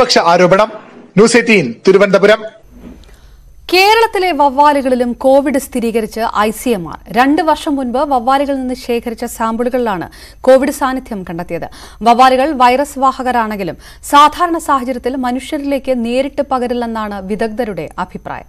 പ്രതിപക്ഷ ആരോപണം news eighteen Thiruvananthapuram കേരളത്തിലെ വവ്വാലുകളിലും കോവിഡ് സ്ഥിരീകരിച്ച് ഐ സി എം ആർ രണ്ട് വർഷം മുൻപ് വവ്വാലുകളിൽ നിന്ന് ശേഖരിച്ച സാമ്പിളുകളിലാണ് കോവിഡ് സാന്നിധ്യം കണ്ടെത്തിയത് വവ്വാലുകൾ വൈറസ് വാഹകരാണെങ്കിലും സാധാരണ സാഹചര്യത്തിൽ മനുഷ്യരിലേക്ക് നേരിട്ട് പകരില്ലെന്നാണ് വിദഗ്ധരുടെ അഭിപ്രായം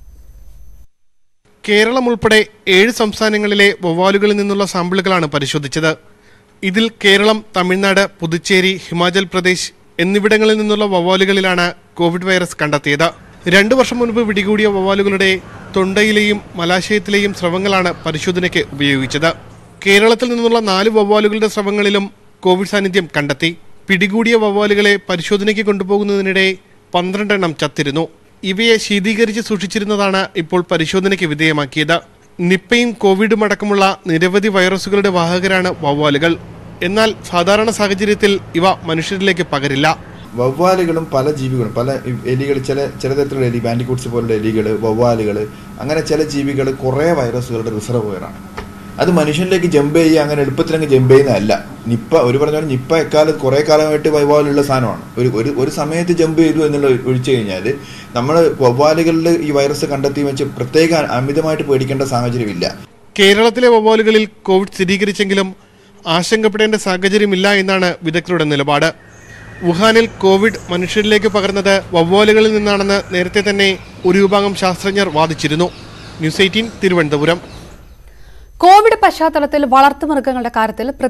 കേരളം ഉൾപ്പെടെ ഏഴ് സംസ്ഥാനങ്ങളിലെ വവ്വാലുകളിൽ നിന്നുള്ള സാമ്പിളുകളാണ് പരിശോധിച്ചത് ഇതിൽ കേരളം തമിഴ്നാട് പുതുച്ചേരി ഹിമാചൽ പ്രദേശ് എന്നിവിടങ്ങളിൽ നിന്നുള്ള വവ്വാലുകളിലാണ് കോവിഡ് വൈറസ് കണ്ടെത്തിയത് രണ്ടു വർഷം മുൻപ് പിടികൂടിയ വവ്വാലുകളുടെ തൊണ്ടയിലെയും മലാശയത്തിലെയും സ്രവങ്ങളാണ് പരിശോധനയ്ക്ക് ഉപയോഗിച്ചത് കേരളത്തിൽ നിന്നുള്ള നാല് വവ്വാലുകളുടെ സ്രവങ്ങളിലും കോവിഡ് സാന്നിധ്യം കണ്ടെത്തി പിടികൂടിയ വവ്വാലുകളെ പരിശോധനയ്ക്ക് കൊണ്ടുപോകുന്നതിനിടെ പന്ത്രണ്ടെണ്ണം ചത്തിരുന്നു ഇവയെ ശീതീകരിച്ച് സൂക്ഷിച്ചിരുന്നതാണ് ഇപ്പോൾ പരിശോധനയ്ക്ക് വിധേയമാക്കിയത് നിപ്പയും കോവിഡും അടക്കമുള്ള നിരവധി വൈറസുകളുടെ വാഹകരാണ് വവ്വാലുകൾ എന്നാൽ സാധാരണ സാഹചര്യത്തിൽ ഇവ മനുഷ്യരിലേക്ക് പകരില്ല വവ്വാലുകളും പല ജീവികളും പല എലികൾ ചില ചില തരത്തിലുള്ള എലി ബാൻഡിക്കൂട്ട്സ് പോലുള്ള എലികൾ വവ്വാലുകൾ അങ്ങനെ ചില ജീവികൾ കുറേ വൈറസുകളുടെ റിസർവോയറാണ് അത് മനുഷ്യനിലേക്ക് ജമ്പ് ചെയ്യുക അങ്ങനെ എളുപ്പത്തിലങ്ങ് ജമ്പ് ചെയ്യുന്നതല്ല നിപ്പ ഒരു പറഞ്ഞ പോലെ നിപ്പ എക്കാലത്ത് കുറേ കാലമായിട്ട് വവ്വാലുള്ള സാധനമാണ് ഒരു ഒരു ഒരു സമയത്ത് ജമ്പ് ചെയ്തു എന്നുള്ള ഒഴിച്ചു കഴിഞ്ഞാൽ നമ്മൾ വവ്വാലുകളിൽ ഈ വൈറസ് കണ്ടെത്തി വെച്ച് പ്രത്യേക അമിതമായിട്ട് പേടിക്കേണ്ട സാഹചര്യമില്ല കേരളത്തിലെ വവ്വാലുകളിൽ കോവിഡ് സ്ഥിരീകരിച്ചെങ്കിലും ആശങ്കപ്പെടേണ്ട സാഹചര്യമില്ല എന്നാണ് വിദഗ്ധരുടെ നിലപാട് വുഹാനിൽ കോവിഡ് മനുഷ്യരിലേക്ക് പകർന്നത് വവ്വാലുകളിൽ നിന്നാണെന്ന് നേരത്തെ തന്നെ ഒരു വിഭാഗം ശാസ്ത്രജ്ഞർ വാദിച്ചിരുന്നു ന്യൂസ് എയ്റ്റീൻ തിരുവനന്തപുരം കോവിഡ് പശ്ചാത്തലത്തിൽ വളർത്തുമൃഗങ്ങളുടെ കാര്യത്തിൽ